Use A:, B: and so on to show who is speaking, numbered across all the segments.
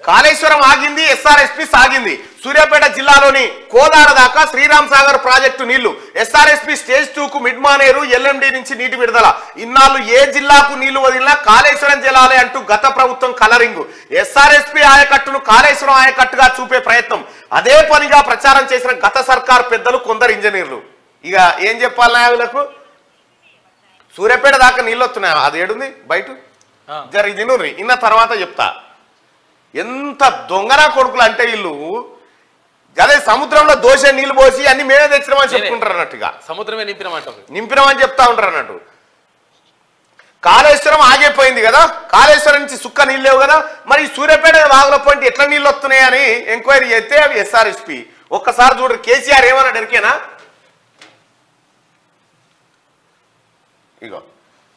A: కాళేశ్వరం ఆగింది ఎస్ఆర్ఎస్పి సాగింది సూర్యాపేట జిల్లాలోని కోదాడ దాకా శ్రీరామ్ సాగర్ ప్రాజెక్టు నీళ్లు ఎస్ఆర్ఎస్పి స్టేజ్ టూ కు మిడ్ మానేరు ఎల్ఎండి నుంచి నీటి విడుదల ఇన్నాళ్ళు ఏ జిల్లాకు నీళ్లు వదిలినా కాళేశ్వరం జిల్లాలే అంటూ గత ప్రభుత్వం కలరింగ్ ఎస్ఆర్ఎస్పి ఆయకట్టును కాళేశ్వరం ఆయకట్టుగా చూపే ప్రయత్నం అదే పనిగా ప్రచారం చేసిన గత సర్కార్ పెద్దలు కొందరు ఇంజనీర్లు ఇక ఏం చెప్పాలి నాయకులకు సూర్యాపేట దాకా నీళ్ళు వస్తున్నాయి అది ఏడుంది బయట
B: ఆ.
A: జర ఇది నూరి ఇన్న తర్వాత చెప్తా ఎంత దొంగన కొడుకులు అంటే వీళ్ళు అదే సముద్రంలో దోశ నీళ్ళు పోసి అన్ని మేమే తెచ్చినామని చెప్పుకుంటారు అన్నట్టుగా
B: సముద్రమే నింపినమంటారు
A: నింపినామని చెప్తా ఉంటారు అన్నట్టు కాళేశ్వరం ఆగిపోయింది కదా కాళేశ్వరం నుంచి సుక్క నీళ్ళు లేవు కదా మరి ఈ సూర్యాపేట వాగుల పాయింట్ ఎట్లా నీళ్ళు వస్తున్నాయని ఎంక్వైరీ చేస్తే అవి ఎస్ఆర్ఎస్పి ఒక్కసారి చూడరు కేసీఆర్ ఏమన్నాడు ఎరికేనా ఇగో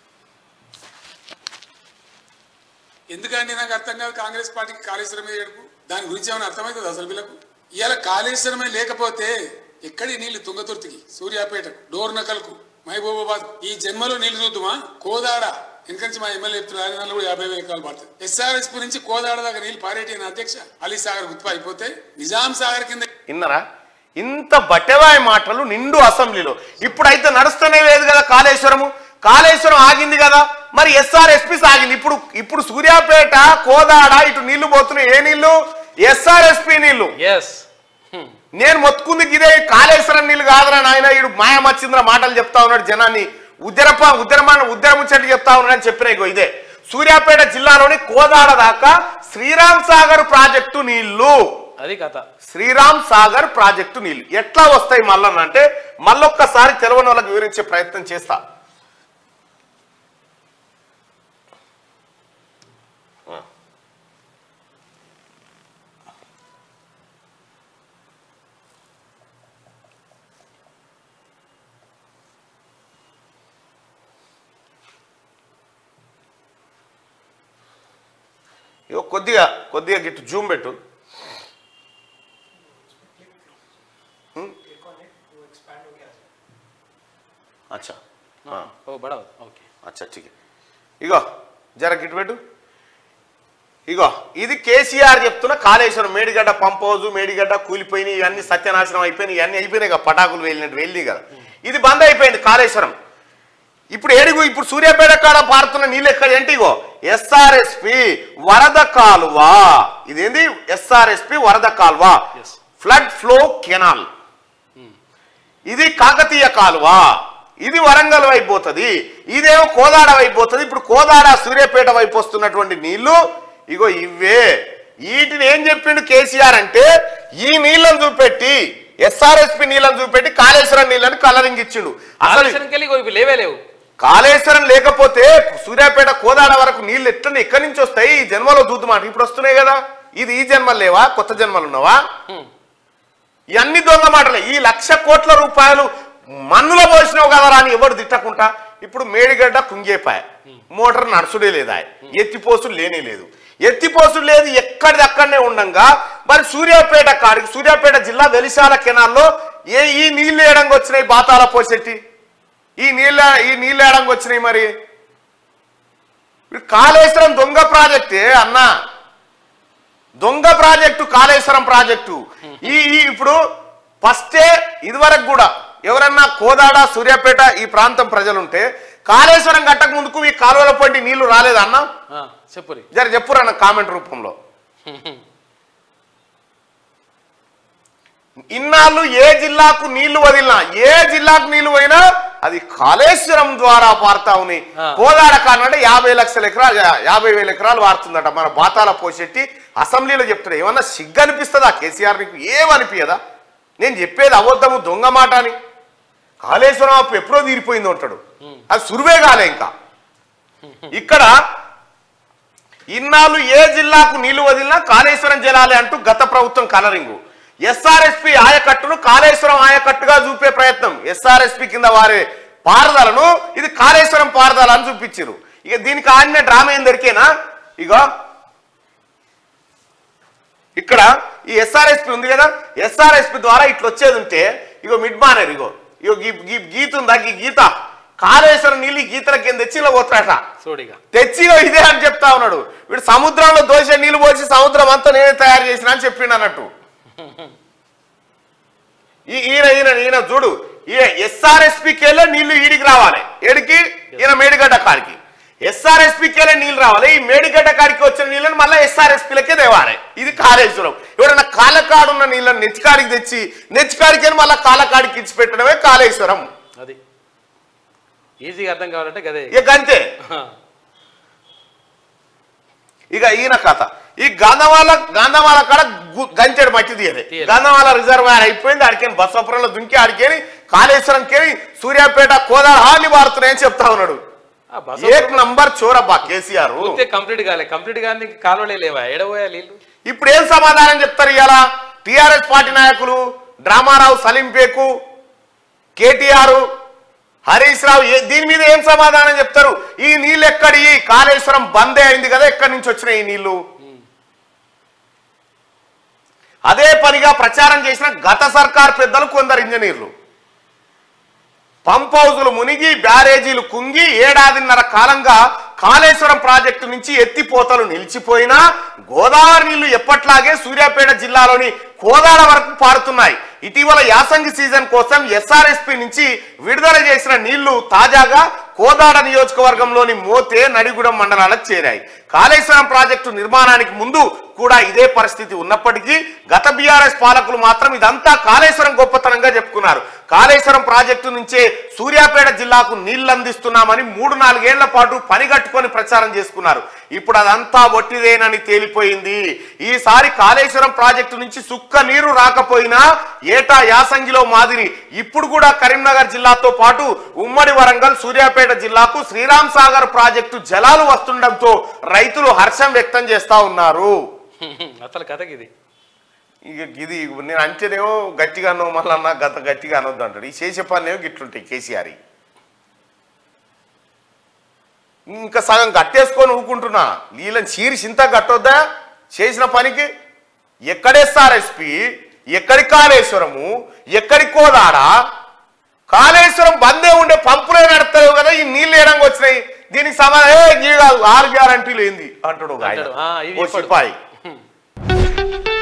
C: ఎందుకంటే నాకు అర్థం కాదు కాంగ్రెస్ పార్టీకి కాళేశ్వరం మీద ఏడుపు దాని గురించి ఏమైనా అర్థమవుతుంది అసలు వీళ్ళకు ఇవాళ కాళేశ్వరమే లేకపోతే ఎక్కడి నీళ్లు తుంగతుర్తికి సూర్యాపేటకు డోర్నకల్కు మహబూబాబాద్ ఈ జన్మలో నీళ్లు చూద్దామా కోదాడ ఎందుకంటే మా ఎమ్మెల్యే చెప్తున్నారు ఆరు కూడా యాభై వేల ఎకరాలు పడుతుంది ఎస్ఆర్ఎస్పీ నుంచి కోదాడ దాకా నీళ్లు పారేటి అయిన అధ్యక్ష అలీ సాగర్ గుర్తు అయిపోతే నిజాం సాగర్ కింద
A: విన్నరా ఇంత బట్టెవాయి మాటలు నిండు అసెంబ్లీలో ఇప్పుడైతే నడుస్తూనే లేదు కదా కాళేశ్వరము కాళేశ్వరం ఆగింది కదా మరి ఎస్ఆర్ఎస్పి సాగింది ఇప్పుడు ఇప్పుడు సూర్యాపేట కోదాడ ఇటు నీళ్లు పోతున్నాయి ఏ నీళ్లు ఎస్ఆర్ఎస్పి నీళ్లు
B: ఎస్
A: నేను మొత్తుకుంది ఇదే కాళేశ్వరం నీళ్లు కాదురా నాయన ఇడు మాయమచ్చింద్ర మాటలు చెప్తా ఉన్నాడు జనాన్ని ఉద్దరప ఉద్దరమాన ఉద్దరముచ్చట్లు చెప్తా ఉన్నాడని చెప్పిన ఇగో ఇదే సూర్యాపేట జిల్లాలోని కోదాడ దాకా శ్రీరామ్ సాగర్ ప్రాజెక్టు నీళ్లు
B: అది కథ
A: శ్రీరామ్ సాగర్ ప్రాజెక్టు నీళ్లు ఎట్లా వస్తాయి మళ్ళీ అంటే మళ్ళొక్కసారి తెలవని వాళ్ళకి వివరించే ప్రయత్నం చేస్తా ఇగో కొద్దిగా కొద్దిగా గిట్టు జూమ్ పెట్టు అచ్చా ఆ.
B: ఓ బడా ఓకే
A: అచ్చా ठीक है ఇగో జర గిట్టు పెట్టు ఇగో ఇది కేసీఆర్ చెప్తున్న కాళేశ్వరం మేడిగడ్డ పంప్ హౌస్ మేడిగడ్డ కూలిపోయినాయి ఇవన్నీ సత్యనాశనం అయిపోయినాయి ఇవన్నీ అయిపోయినాయి కదా పటాకులు వెళ్ళినట్టు వెళ్ళి కదా ఇది బంద్ అయిపోయింది కాళేశ్వరం ఇప్పుడు ఏడుగు ఇప్పుడు సూర్యాపేట కాడ పారుతున్న నీళ్ళు ఎక్కడ ఏంటి ఇగో ఎస్ఆర్ఎస్పి వరద కాలువ ఇదేంది ఎస్ఆర్ఎస్పి వరద కాలువ
B: Yes.
A: ఫ్లడ్ ఫ్లో కెనాల్ ఇది కాకతీయ కాలువ ఇది వరంగల్ వైపు పోతుంది ఇదేమో కోదాడ వైపు పోతుంది ఇప్పుడు కోదాడ సూర్యాపేట వైపు వస్తున్నటువంటి నీళ్లు ఇగో ఇవే వీటిని ఏం చెప్పిండు కేసీఆర్ అంటే ఈ నీళ్లను చూపెట్టి ఎస్ఆర్ఎస్పి నీళ్లను చూపెట్టి కాళేశ్వరం నీళ్ళని కలరింగ్ ఇచ్చిండు అసలు
B: కాళేశ్వరంకి వెళ్ళి ఇగో ఇవి లేవే లేవు
A: కాళేశ్వరం లేకపోతే సూర్యాపేట కోదాడ వరకు నీళ్లు ఎట్లా ఎక్కడి నుంచి వస్తాయి ఈ జన్మలో చూద్దామాట ఇప్పుడు వస్తున్నాయి కదా ఇది ఈ జన్మలు లేవా కొత్త జన్మలు ఉన్నావా
B: హ్మ్.
A: ఇవన్నీ దొంగ మాటలే ఈ లక్ష కోట్ల రూపాయలు మన్నులో పోసినావు కదరా అని ఎవరు తిట్టకుండా ఇప్పుడు మేడిగడ్డ కుంగేపాయ మోటార్ నడుచుడే లేదా ఎత్తిపోసులు లేనే లేదు ఎత్తిపోసులు లేదు ఎక్కడిది అక్కడనే ఉండంగా మరి సూర్యాపేట కాడికి సూర్యాపేట జిల్లా వెలిశాల కెనాల్లో ఏ ఈ నీళ్ళు వేయడానికి వచ్చినాయి బాతాల పోసెట్టి ఈ నీళ్ళ ఈ నీళ్ళు వేయడానికి వచ్చినాయి మరి ఇప్పుడు కాళేశ్వరం దొంగ ప్రాజెక్టే అన్నా దొంగ ప్రాజెక్టు కాళేశ్వరం ప్రాజెక్టు ఈ ఈ ఇప్పుడు ఫస్టే ఇదివరకు కూడా ఎవరన్నా కోదాడ సూర్యాపేట ఈ ప్రాంతం ప్రజలుంటే కాళేశ్వరం కట్టక ముందుకు ఈ కాలువల పంటి నీళ్లు రాలేదన్నా
B: ఆ, చెప్పురి
A: జర చెప్పురన్న కామెంట్ రూపంలో ఇన్నాళ్ళు ఏ జిల్లాకు నీళ్లు వదిలినా ఏ జిల్లాకు నీళ్లు పోయినా అది కాళేశ్వరం ద్వారా పారుతా ఉన్నాయి
B: ఆ.
A: కోదాడ కానంటే యాభై లక్షల ఎకరాలు యాభై వేల ఎకరాలు వారుతుందట మన బాతాల పోసెట్టి అసెంబ్లీలో చెప్తాడు ఏమన్నా సిగ్గు అనిపిస్తుందా కేసీఆర్ నీకు ఏమనిపించదా నేను చెప్పేది అబద్ధము దొంగ మాట అని కాళేశ్వరం అప్పు ఎప్పుడో తీరిపోయింది అంటాడు అది సురువే కాలే ఇంకా ఇక్కడ ఇన్నాళ్ళు ఏ జిల్లాకు నీళ్లు వదిలినా కాళేశ్వరం జలాలే అంటూ గత ప్రభుత్వం కలరింగు ఎస్ఆర్ఎస్పి ఆయకట్టును కాళేశ్వరం ఆయకట్టుగా చూపే ప్రయత్నం ఎస్ఆర్ఎస్పి కింద వారే పారదలను ఇది కాళేశ్వరం పారదల అని చూపించారు ఇక దీనికి ఆడిన డ్రామా ఏం దొరికేనా ఇగో ఇక్కడ ఈ ఎస్ఆర్ఎస్పి ఉంది కదా ఎస్ఆర్ఎస్పి ద్వారా ఇట్లా వచ్చేది ఉంటే ఇగో మిడ్ మానేర్ ఇగో ఇగో గీ గీ గీత ఉందా గీ గీత కాళేశ్వరం నీళ్ళు ఈ గీతల కింద తెచ్చి ఇలా పోతాడట
B: సోడిగా
A: తెచ్చి ఇదే అని చెప్తా ఉన్నాడు వీడు సముద్రంలో దోశ నీళ్ళు పోసి సముద్రం అంతా నేనే తయారు చేసిన అని చెప్పిండు అన్నట్టు ఈ- ఈయన ఈయన ఈయన చూడు ఈయన ఎస్ఆర్ఎస్పికి వెళ్ళే నీళ్లు ఈడికి రావాలి ఏడికి ఈయన మేడిగడ్డ కాడికి ఎస్ఆర్ఎస్పికి వెళ్ళే నీళ్లు రావాలి ఈ మేడిగడ్డ కాడికి వచ్చిన నీళ్ళని మళ్ళీ ఎస్ఆర్ఎస్పీలకే తేవాలి ఇది కాళేశ్వరం ఎవడన్నా కాలకాడున్న నీళ్ళని నెచ్చికాడికి తెచ్చి నెచ్చికాడికి వెళ్ళి మళ్ళీ కాలకాడికి ఇచ్చి పెట్టడమే కాళేశ్వరం
B: అది ఈజీగా అర్థం కావాలంటే గదే
A: ఇక అంతే ఇక ఈయన కథ ఈ గంధమాల గంధమాల కాడ గు- గంచెడు మట్టి తీయలే
B: తీయలే.
A: గంధమాల రిజర్వాయర్ అయిపోయింది ఆడికేని బస్సాపురంలో దుంకి ఆడికేని కాళేశ్వరం కేని సూర్యాపేట కోదాడ హాలి మారుతున్నాయని చెప్తా ఉన్నాడు
B: ఆ బస్
A: ఏక్ నంబర్ చోరబ్బా కేసీఆర్
B: పూర్తి కంప్లీట్ కాలే కంప్లీట్ కానీ కాలువలే లేవా ఎడబోయా నీళ్ళు
A: ఇప్పుడు ఏం సమాధానం చెప్తారు ఇవాళ టిఆర్ఎస్ పార్టీ నాయకులు డ్రామారావు సలీంపేకు కేటీఆర్ హరీష్ రావు ఏ- దీని మీద ఏం సమాధానం చెప్తారు ఈ నీళ్ళు ఎక్కడి ఈ కాళేశ్వరం బందే అయింది కదా ఎక్కడి నుంచి వచ్చినాయి ఈ నీళ్లు అదే పనిగా ప్రచారం చేసిన గత సర్కార్ పెద్దలు కొందరు ఇంజనీర్లు పంప్ హౌజులు మునిగి బ్యారేజీలు కుంగి ఏడాదిన్నర కాలంగా కాళేశ్వరం ప్రాజెక్టు నుంచి ఎత్తిపోతలు నిలిచిపోయినా గోదావరి నీళ్లు ఎప్పట్లాగే సూర్యాపేట జిల్లాలోని కోదాడ వరకు పారుతున్నాయి ఇటీవల యాసంగి సీజన్ కోసం ఎస్ఆర్ఎస్పి నుంచి విడుదల చేసిన నీళ్లు తాజాగా కోదాడ నియోజకవర్గంలోని మోతే నడిగూడెం మండలాలకు చేరాయి కాళేశ్వరం ప్రాజెక్టు నిర్మాణానికి ముందు కూడా ఇదే పరిస్థితి ఉన్నప్పటికీ గత బీఆర్ఎస్ పాలకులు మాత్రం ఇదంతా కాళేశ్వరం గొప్పతనంగా చెప్పుకున్నారు కాళేశ్వరం ప్రాజెక్టు నుంచే సూర్యాపేట జిల్లాకు నీళ్లు అందిస్తున్నామని మూడు నాలుగేళ్ల పాటు పని కట్టుకొని ప్రచారం చేసుకున్నారు ఇప్పుడు అదంతా ఒట్టిదేనని తేలిపోయింది ఈసారి కాళేశ్వరం ప్రాజెక్టు నుంచి సుక్క నీరు రాకపోయినా ఏటా యాసంగిలో మాదిరి ఇప్పుడు కూడా కరీంనగర్ జిల్లాతో పాటు ఉమ్మడి వరంగల్ సూర్యాపేట జిల్లాకు శ్రీరామ్ సాగర్ ప్రాజెక్టు జలాలు వస్తుండటంతో రైతులు హర్షం వ్యక్తం చేస్తా ఉన్నారు
B: అసలు కథకి ఇది
A: ఇక ఇది నేను అంటేనేమో గట్టిగా అన్నావు మళ్ళీ అన్న గత గట్టిగా అనొద్దు అంటాడు ఈ చేసే పనేమో గిట్లుంటాయి కేసీఆర్ యి. ఇంకా సగం గట్టేసుకొని ఊకుంటున్నా నీళ్ళని చీరి చింత గట్టొద్దా చేసిన పనికి ఎక్కడేస్తారు ఎస్పి ఎక్కడి కాళేశ్వరము ఎక్కడి కోదాడ కాళేశ్వరం బందే ఉండే పంపులే నడతావు కదా ఈ నీళ్ళు ఏడంగా వచ్చినాయి దీనికి సమాధానం ఏ గీ కాదు, ఆరు గ్యారంటీలు ఏంది అంటాడు ఒక ఆయన.
B: అంటాడు. ఆ, ఇది
A: ఓ
B: చెప్పాడు.
A: సిపాయి